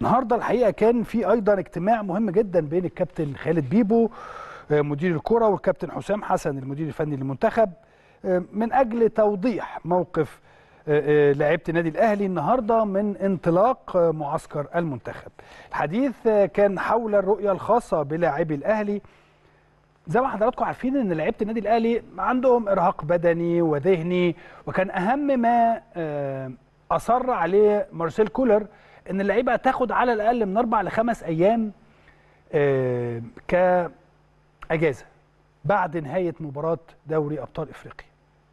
النهارده الحقيقه كان في ايضا اجتماع مهم جدا بين الكابتن خالد بيبو آه، مدير الكره والكابتن حسام حسن المدير الفني للمنتخب آه، من اجل توضيح موقف آه، آه، لاعيبه النادي الاهلي النهارده من انطلاق آه، معسكر المنتخب. الحديث آه، كان حول الرؤيه الخاصه بلاعبي الاهلي زي ما حضراتكم عارفين ان لعيبه النادي الاهلي عندهم ارهاق بدني وذهني وكان اهم ما آه، اصر عليه مارسيل كولر ان اللعيبه تاخد على الاقل من اربع لخمس ايام آه، كاجازه بعد نهايه مباراه دوري ابطال افريقيا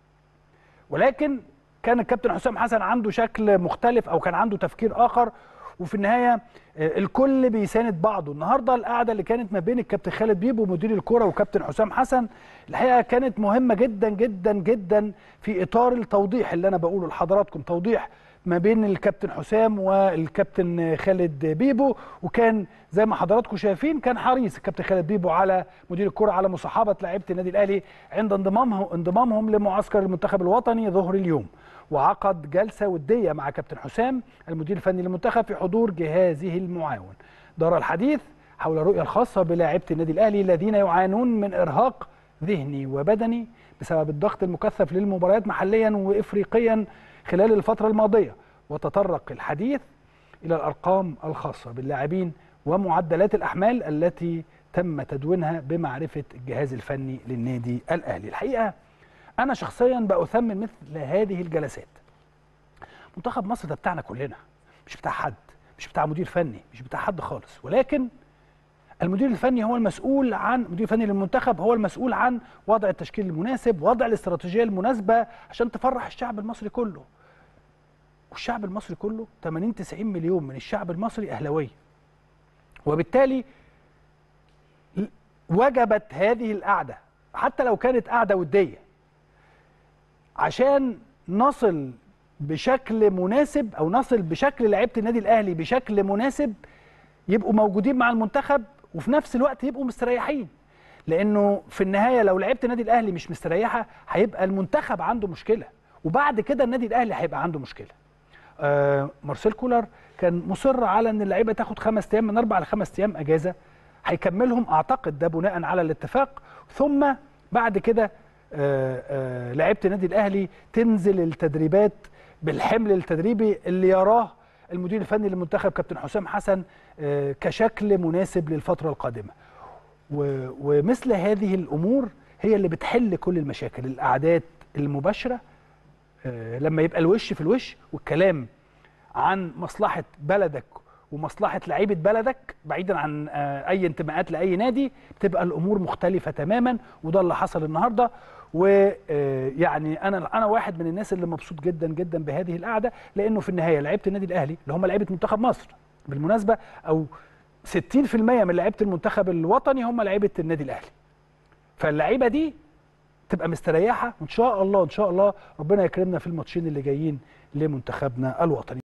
ولكن كان الكابتن حسام حسن عنده شكل مختلف او كان عنده تفكير اخر وفي النهايه آه، الكل بيساند بعضه النهارده القعده اللي كانت ما بين الكابتن خالد بيبو مدير الكره وكابتن حسام حسن الحقيقه كانت مهمه جدا جدا جدا في اطار التوضيح اللي انا بقوله لحضراتكم توضيح ما بين الكابتن حسام والكابتن خالد بيبو وكان زي ما حضراتكم شايفين كان حريص الكابتن خالد بيبو على مدير الكره على مصاحبه لعيبه النادي الاهلي عند انضمامهم انضمامهم لمعسكر المنتخب الوطني ظهر اليوم وعقد جلسه وديه مع كابتن حسام المدير الفني للمنتخب في حضور جهازه المعاون دار الحديث حول الرؤيه الخاصه بلاعيبه النادي الاهلي الذين يعانون من ارهاق ذهني وبدني بسبب الضغط المكثف للمباريات محليا وافريقيا خلال الفتره الماضيه وتطرق الحديث الى الارقام الخاصه باللاعبين ومعدلات الاحمال التي تم تدوينها بمعرفه الجهاز الفني للنادي الاهلي الحقيقه انا شخصيا باثمن مثل هذه الجلسات منتخب مصر ده بتاعنا كلنا مش بتاع حد مش بتاع مدير فني مش بتاع حد خالص ولكن المدير الفني هو المسؤول عن المدير الفني للمنتخب هو المسؤول عن وضع التشكيل المناسب وضع الاستراتيجيه المناسبه عشان تفرح الشعب المصري كله والشعب المصري كله 80 90 مليون من الشعب المصري اهلاويه وبالتالي وجبت هذه القعده حتى لو كانت قعده وديه عشان نصل بشكل مناسب او نصل بشكل لعيبه النادي الاهلي بشكل مناسب يبقوا موجودين مع المنتخب وفي نفس الوقت يبقوا مستريحين لانه في النهايه لو لعيبه النادي الاهلي مش مستريحه هيبقى المنتخب عنده مشكله وبعد كده النادي الاهلي هيبقى عنده مشكله آه مارسيل كولر كان مصر على ان اللعيبه تاخد خمس ايام من اربع لخمس ايام اجازه هيكملهم اعتقد ده بناء على الاتفاق ثم بعد كده آه آه لعيبه النادي الاهلي تنزل التدريبات بالحمل التدريبي اللي يراه المدير الفني للمنتخب كابتن حسام حسن آه كشكل مناسب للفتره القادمه و- ومثل هذه الامور هي اللي بتحل كل المشاكل الاعداد المباشره آه، لما يبقى الوش في الوش والكلام عن مصلحه بلدك ومصلحه لعيبه بلدك بعيدا عن آه، اي انتماءات لاي نادي بتبقى الامور مختلفه تماما وده اللي حصل النهارده ويعني انا انا واحد من الناس اللي مبسوط جدا جدا بهذه القعده لانه في النهايه لعيبه النادي الاهلي اللي هم لعيبه منتخب مصر بالمناسبه او 60% من لعيبه المنتخب الوطني هم لعيبه النادي الاهلي فاللعيبه دي تبقى مستريحه وان شاء الله ان شاء الله ربنا يكرمنا في الماتشين اللي جايين لمنتخبنا الوطني